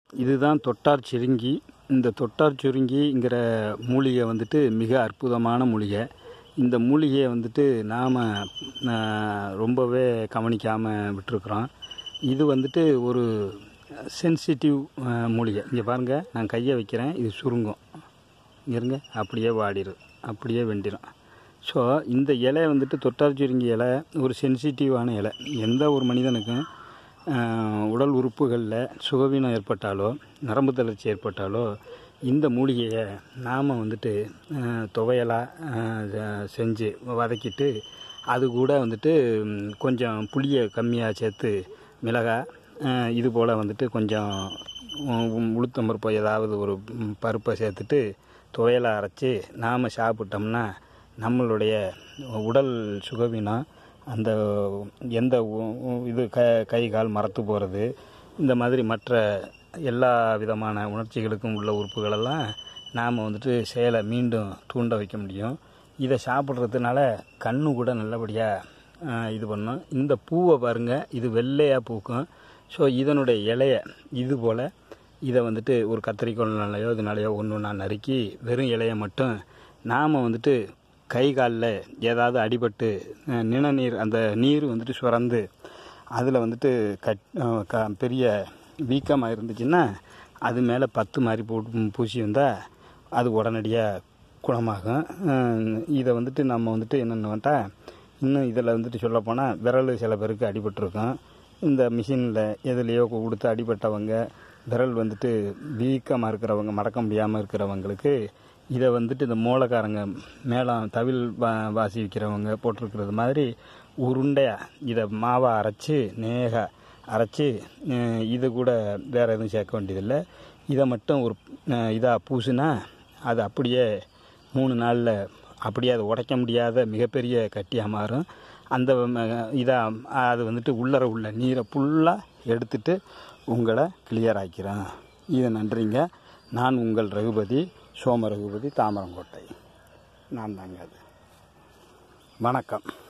இதுதான் தொட்டார் சுருங்கி இந்த தொட்டார் சுருங்கிங்கிற மூலிகை வந்துட்டு மிக அற்புதமான மூலிகை இந்த மூலிகையை வந்துட்டு நாம் ரொம்பவே கவனிக்காமல் விட்டுருக்குறோம் இது வந்துட்டு ஒரு சென்சிட்டிவ் மூலிகை இங்கே பாருங்கள் நான் கையை வைக்கிறேன் இது சுருங்கும் இங்க இருங்க அப்படியே வாடிடும் அப்படியே வெண்டிடும் ஸோ இந்த இலை வந்துட்டு தொட்டார் சுருங்கி இலை ஒரு சென்சிட்டிவான இலை எந்த ஒரு மனிதனுக்கும் ஆஹ், உடல் உறுப்புகளில் சுகவீனம் ஏற்பட்டாலோ நரம்பு தளர்ச்சி ஏற்பட்டாலோ இந்த மூலிகையை நாம் வந்துட்டு ஆஹ், துவையலா ஆஹ், ஜ- செஞ்சு வதக்கிட்டு அது கூட வந்துட்டு ம், கொஞ்சம் புளியை கம்மியாக சேர்த்து மிளகாய் ஆஹ், இது போல் வந்துட்டு கொஞ்சம் உ- உளுத்தம் பருப்பு ஏதாவது ஒரு ம், பருப்பை சேர்த்துட்டு துவையலை அரைச்சி நாம் சாப்பிட்டோம்னா நம்மளுடைய உடல் சுகவீனம் அந்த எந்த உ- உ- இது க கை கால் மரத்து போகிறது இந்த மாதிரி மற்ற எல்லா விதமான உணர்ச்சிகளுக்கும் உள்ள உறுப்புகளெல்லாம் நாம் வந்துட்டு செயலை மீண்டும் தூண்ட வைக்க முடியும் இதை சாப்பிட்றதுனால கண்ணு கூட நல்லபடியாக இது பண்ணும் இந்த பூவை பாருங்கள் இது வெள்ளையாக பூக்கும் ஸோ இதனுடைய இலைய இது போல் இதை வந்துட்டு ஒரு கத்திரிக்கோள்னாலையோ இதனாலையோ ஒன்று ஒன்றா நறுக்கி வெறும் இலையை மட்டும் நாம் வந்துட்டு கை காலில் ஏதாவது அடிபட்டு அஹ், நிணநீர் அந்த நீர் வந்துட்டு சுரந்து அதில் வந்துட்டு கட் அஹ், க பெரிய வீக்கமாக இருந்துச்சுன்னா அது மேலே பத்து மாதிரி போட்டு பூசி வந்தால் அது உடனடியாக குணமாகும் அஹ், இதை வந்துட்டு நம்ம வந்துட்டு என்னென்னு இன்னும் இதில் வந்துட்டு சொல்லப்போனால் விரல் சில பேருக்கு அடிபட்டிருக்கும் இந்த மிஷினில் எதுலேயோ கொடுத்து அடிபட்டவங்க விரல் வந்துட்டு வீக்கமாக இருக்கிறவங்க மடக்க முடியாமல் இருக்கிறவங்களுக்கு இதை வந்துட்டு இந்த மூலக்காரங்க மேளம் தவில் வா வாசி விற்கிறவங்க போட்டிருக்கிறது மாதிரி உருண்டையாக இதை மாவை அரைச்சி நேக அரைச்சி அஹ், இது கூட வேறு எதுவும் சேர்க்க வேண்டியதில்லை இதை மட்டும் ஒரு இதாக பூசினா அது அப்படியே மூணு நாளில் அப்படியே அதை உடைக்க முடியாத மிகப்பெரிய கட்டியாக மாறும் அந்த இதாக அது வந்துட்டு உள்ளர உள்ள நீரை ஃபுல்லாக எடுத்துட்டு உங்களை கிளியர் ஆக்கிறேன் இது நன்றிங்க நான் உங்கள் ரகுபதி சோம ரகுபதி தாமரங்கோட்டை நான் தாங்க அது வணக்கம்